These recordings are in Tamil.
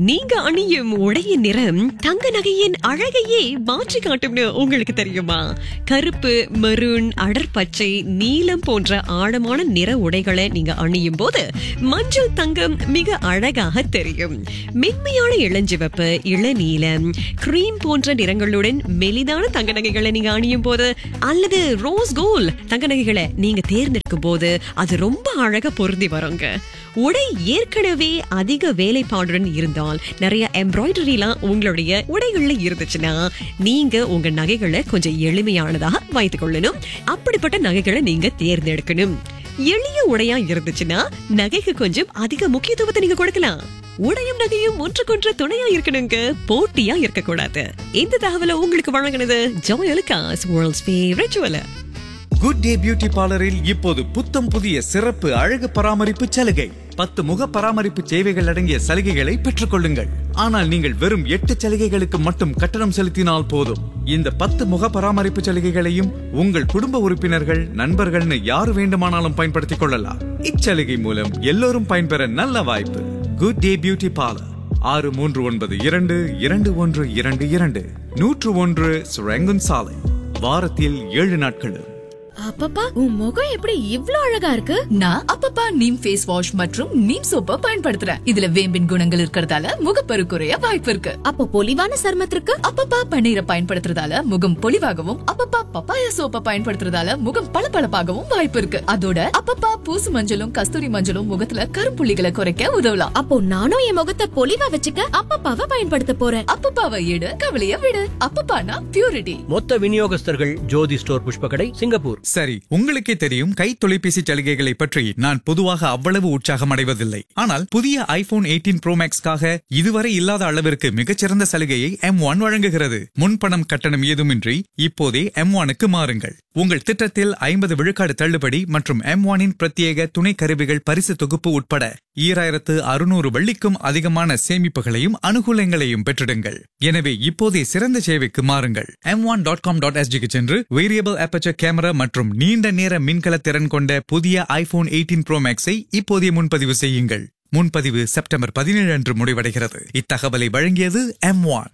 நீங்க அணியும் உடையின் நிறம் தங்க நகையின் அழகையே மாற்றி காட்டும்னு உங்களுக்கு தெரியுமா கருப்பு மெரூன் அடர்பச்சை நீலம் போன்ற ஆழமான நிற உடைகளை நீங்க அணியும் போது மஞ்சள் தங்கம் மிக அழகாக தெரியும் மென்மையான இளஞ்சிவப்பு இளநீலம் கிரீம் போன்ற நிறங்களுடன் மெலிதான தங்க நகைகளை நீங்க அணியும் போது அல்லது ரோஸ் கோல்ட் தங்க நகைகளை நீங்க தேர்ந்தெடுக்கும் போது அது ரொம்ப அழகா பொருந்தி வருங்க உடை ஏற்கனவே அதிக வேலைப்பாடுடன் இருந்தால் நிறைய எம்ப்ராய்டரிலாம் உங்களுடைய உடைகள்ல இருந்துச்சுன்னா நீங்க உங்க நகைகளை கொஞ்சம் எளிமையானதாக வைத்துக் கொள்ளணும் அப்படிப்பட்ட நகைகளை நீங்க தேர்ந்தெடுக்கணும் எளிய உடையா இருந்துச்சுன்னா நகைக்கு கொஞ்சம் அதிக முக்கியத்துவத்தை நீங்க கொடுக்கலாம் உடையும் நகையும் ஒன்றுக்கொன்று துணையா இருக்கணுங்க போட்டியா இருக்கக்கூடாது இந்த தகவலை உங்களுக்கு வழங்கினது Joyalukkas world's favourite jeweller good day beauty பார்லரில் இப்போது புத்தம் புதிய சிறப்பு அழகு பராமரிப்பு சலுகை பத்து முக பராமரிப்பு சேவைகள் அடங்கிய சலுகைகளை பெற்றுக்கொள்ளுங்கள் ஆனால் நீங்கள் வெறும் எட்டு சலுகைகளுக்கு மட்டும் கட்டணம் செலுத்தினால் போதும் இந்த பத்து முக பராமரிப்பு சலுகைகளையும் உங்கள் குடும்ப உறுப்பினர்கள் நண்பர்கள்னு யார் வேண்டுமானாலும் பயன்படுத்திக் கொள்ளலாம் இச்சலுகை மூலம் எல்லோரும் பயன்பெற நல்ல வாய்ப்பு குட் டே பியூட்டி பார்லர் ஆறு மூன்று ஒன்பது இரண்டு இரண்டு ஒன்று இரண்டு இரண்டு நூற்று ஒன்று சுரங்கன் சாலை வாரத்தில் ஏழு நாட்களும் அப்பப்பா உன் முகம் எப்படி இவ்ளோ அழகா இருக்கு நான் அப்பப்பா நீம் ஃபேஸ் வாஷ் மற்றும் நீம் சோப்பை பயன்படுத்துறேன் இதுல வேம்பின் குணங்கள் இருக்கறதால முகப்பரு குறைய வாய்ப்பு இருக்கு அப்போ பொலிவான சருமத்திற்கு அப்பப்பா பன்னீரை பயன்படுத்துறதால முகம் பொலிவாகவும் அப்பப்பா பப்பாயா சோப்பை பயன்படுத்துறதால முகம் பளபளப்பாகவும் வாய்ப்பு இருக்கு அதோட அப்பப்பா பூசு மஞ்சளும் கஸ்தூரி மஞ்சளும் முகத்துல கருப்புள்ளிகளை குறைக்க உதவலாம் அப்போ நானும் என் முகத்தை பொலிவா வச்சுக்க அப்பப்பாவை பயன்படுத்த போறேன் அப்பப்பாவை எடு கவலைய விடு அப்பப்பானா பியூரிட்டி மொத்த விநியோகஸ்தர்கள் ஜோதி ஸ்டோர் புஷ்பகடை சிங்கப்பூர் சரி உங்களுக்கே தெரியும் கை தொலைபேசி சலுகைகளை பற்றி நான் பொதுவாக அவ்வளவு உற்சாகம் அடைவதில்லை ஆனால் புதிய ஐபோன் 18 ப்ரோ மேக்ஸ்க்காக இதுவரை இல்லாத அளவிற்கு மிகச்சிறந்த சலுகையை எம் ஒன் வழங்குகிறது முன்பணம் கட்டணம் ஏதுமின்றி இப்போதே எம் ஒனுக்கு மாறுங்கள் உங்கள் திட்டத்தில் ஐம்பது விழுக்காடு தள்ளுபடி மற்றும் எம் ஒனின் பிரத்யேக துணை கருவிகள் பரிசு தொகுப்பு உட்பட ஈராயிரத்து அறுநூறு வெள்ளிக்கும் அதிகமான சேமிப்புகளையும் அனுகூலங்களையும் பெற்றிடுங்கள் எனவே இப்போதே சிறந்த சேவைக்கு மாறுங்கள் M one dot com dot எஸ்ஜிக்கு சென்று வேரியபிள் அபச்சர் கேமரா மற்றும் நீண்ட நேர மின்கல திறன் கொண்ட புதிய ஐபோன் 18 ப்ரோ மேக்ஸை இப்போதே முன்பதிவு செய்யுங்கள் முன்பதிவு செப்டம்பர் பதினேழு அன்று முடிவடைகிறது இத்தகவலை வழங்கியது எம் ஒன்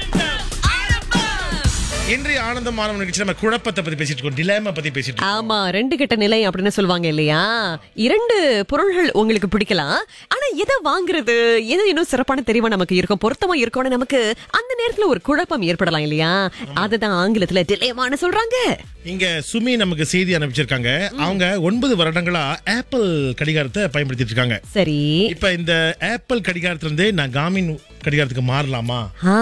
இன்றைய ஆனந்தம் மாணவன் நிகழ்ச்சி நம்ம குழப்பத்தை பத்தி பேசிட்டு இருக்கோம் டிலேமா பத்தி பேசிட்டு இருக்கோம் ஆமா ரெண்டு கெட்ட நிலை அப்படின்னு சொல்லுவாங்க இல்லையா இரண்டு பொருள்கள் உங்களுக்கு பிடிக்கலாம் ஆனா எதை வாங்குறது எது இன்னும் சிறப்பான தெரிவா நமக்கு இருக்கும் பொருத்தமா இருக்கும்னு நமக்கு அந்த நேரத்துல ஒரு குழப்பம் ஏற்படலாம் இல்லையா அதுதான் ஆங்கிலத்துல டிலேமான்னு சொல்றாங்க இங்க சுமி நமக்கு செய்தி அனுப்பிச்சிருக்காங்க அவங்க ஒன்பது வருடங்களா ஆப்பிள் கடிகாரத்தை பயன்படுத்திட்டு இருக்காங்க சரி இப்ப இந்த ஆப்பிள் கடிகாரத்துல இருந்து நான் காமின் கடிகாரத்துக்கு மாறலாமா ஆ,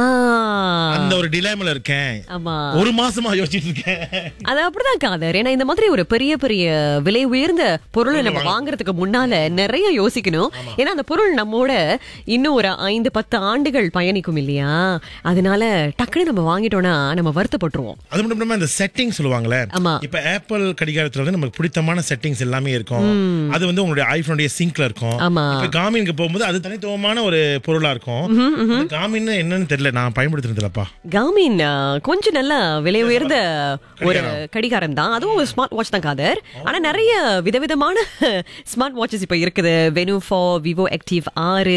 அந்த ஒரு டிலேமில் இருக்கேன் ஆமா ஒரு மாசமா யோசிச்சிட்டு இருக்கேன் அது அப்படிதான் காதர் ஏன்னா இந்த மாதிரி ஒரு பெரிய பெரிய விலை உயர்ந்த பொருளை நம்ம வாங்குறதுக்கு முன்னால நிறைய யோசிக்கணும் ஏன்னா அந்த பொருள் நம்மோட இன்னும் ஒரு ஐந்து பத்து ஆண்டுகள் பயணிக்கும் இல்லையா அதனால டக்குனு நம்ம வாங்கிட்டோம்னா நம்ம வருத்தப்பட்டுருவோம் அது மட்டும் இல்லாம இந்த செட்டிங் சொல்லுவாங்கல்ல ஆமா. இப்ப ஆப்பிள் கடிகாரத்துல வந்து நமக்கு பிடித்தமான செட்டிங்ஸ் எல்லாமே இருக்கும் அது வந்து உங்களுடைய ஐபோனுடைய சிங்க்ல இருக்கும் ஆமா. இப்ப காமினுக்கு போகும்போது அது தனித்துவமான ஒரு பொருளா இருக்கும் அந்த காமின் என்னன்னு தெரியல நான் பயன்படுத்துறதுலப்பா காமின் ஆ, கொஞ்சம் நல்ல விலை உயர்ந்த ஒரு கடிகாரம் தான் அதுவும் ஒரு ஸ்மார்ட் வாட்ச் தான் காதர் ஆனா நிறைய விதவிதமான ஸ்மார்ட் வாட்சஸ் இப்ப இருக்குது வெனு ஃபோர் விவோ ஆக்டிவ் ஆறு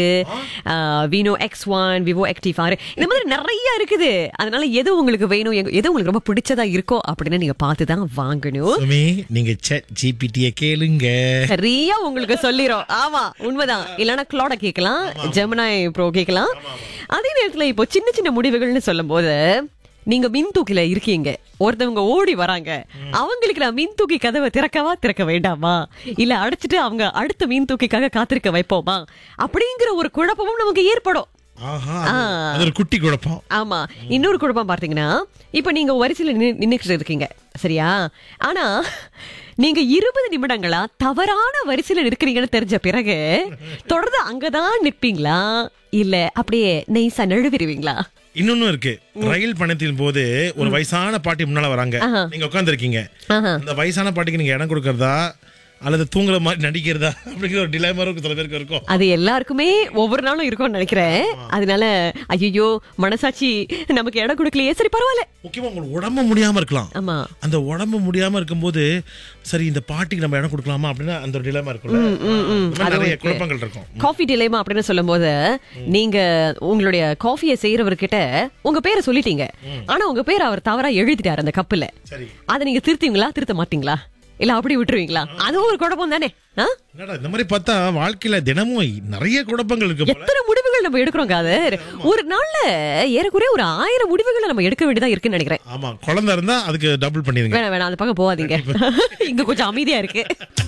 Vivo X one Vivo active ஆறு இந்த மாதிரி நிறைய இருக்குது அதனால எது உங்களுக்கு வேணும் எங்க- எது உங்களுக்கு ரொம்ப பிடிச்சதா இருக்கோ அப்படின்னு நீங்க பார்த்து தான் வாங்கணும் சுமி நீங்க செட் ஜிபிடிய கேளுங்க சரியா உங்களுக்கு சொல்லிரும் ஆமா உண்மைதான் இல்லனா கிளாட கேட்கலாம் ஜெமினாய் ப்ரோ கேட்கலாம் அதே நேரத்துல இப்போ சின்ன சின்ன முடிவுகள்னு சொல்லும்போது நீங்க மின் தூக்கில இருக்கீங்க ஒருத்தவங்க ஓடி வராங்க அவங்களுக்கு நான் மின் தூக்கி கதவை திறக்கவா திறக்க வேண்டாமா இல்ல அடைச்சிட்டு அவங்க அடுத்த மின் தூக்கிக்காக காத்திருக்க வைப்போமா அப்படிங்கிற ஒரு குழப்பமும் நமக்கு ஏற்படும் ஆஹா அது- அது ஒரு குட்டி குழப்பம் ஆமா இன்னொரு குழப்பம் பார்த்தீங்கன்னா இப்ப நீங்க வரிசையில நின்னு- நின்னுக்கிட்டு இருக்கீங்க சரியா ஆனா நீங்க இருபது நிமிடங்களா தவறான வரிசையில நிற்கிறீங்கன்னு தெரிஞ்ச பிறகு தொடர்ந்து அங்கதான் நிற்பீங்களா இல்ல அப்படியே நெய்சா நழுவிடுவீங்களா இன்னொன்னு இருக்கு ரயில் பயணத்தின் போது ஒரு வயசான பாட்டி முன்னால வராங்க நீங்க உட்கார்ந்து இருக்கீங்க ஆஹா. அந்த வயசான பாட்டிக்கு நீங்க இடம் கொடுக்கறதா அல்லது தூங்குற மாதிரி நடிக்கிறதா அப்படிங்கிற ஒரு டிலேமா இருக்கும் சில பேருக்கு இருக்கும் அது எல்லாருக்குமே ஒவ்வொரு நாளும் இருக்கும்னு நினைக்கிறேன் அதனால ஐயோ மனசாட்சி நமக்கு இடம் கொடுக்கலையே சரி பரவாயில்ல முக்கியமா உங்களுக்கு உடம்பு முடியாம இருக்கலாம் ஆமா அந்த உடம்பு முடியாம இருக்கும்போது சரி இந்த பாட்டிக்கு நம்ம இடம் கொடுக்கலாமா அப்படின்னு அந்த ஒரு டிலேமா இருக்கும்ல இந்த மாதிரி நிறைய குழப்பங்கள் இருக்கும் காஃபி டிலேமா அப்படின்னு சொல்லும்போது நீங்க உங்களுடைய காஃபியை செய்யறவர்கிட்ட உங்க பேரை சொல்லிட்டீங்க ஆனா உங்க பேர் அவர் தவறா எழுதிட்டாரு அந்த கப்புல சரி அதை நீங்க திருத்துவீங்களா திருத்த மாட்டீங்களா இல்ல அப்படி விட்டுருவீங்களா அதுவும் ஒரு குழப்பம் தானே ஆ? என்னடா இந்த மாதிரி பார்த்தா வாழ்க்கையில தினமும் நிறைய குழப்பங்கள் இருக்கு போல எத்தனை முடிவுகள் நம்ம எடுக்கிறோம் காதர் ஒரு நாள்ல ஏறக்குறைய ஒரு ஆயிரம் முடிவுகளை நம்ம எடுக்க வேண்டியதா இருக்குன்னு நினைக்கிறேன் ஆமா குழந்தை இருந்தா அதுக்கு டபுள் பண்ணிருங்க வேணாம் வேணாம் அந்த பக்கம் போகாதீங்க இங்க கொஞ்சம் அமைதியா இருக்கு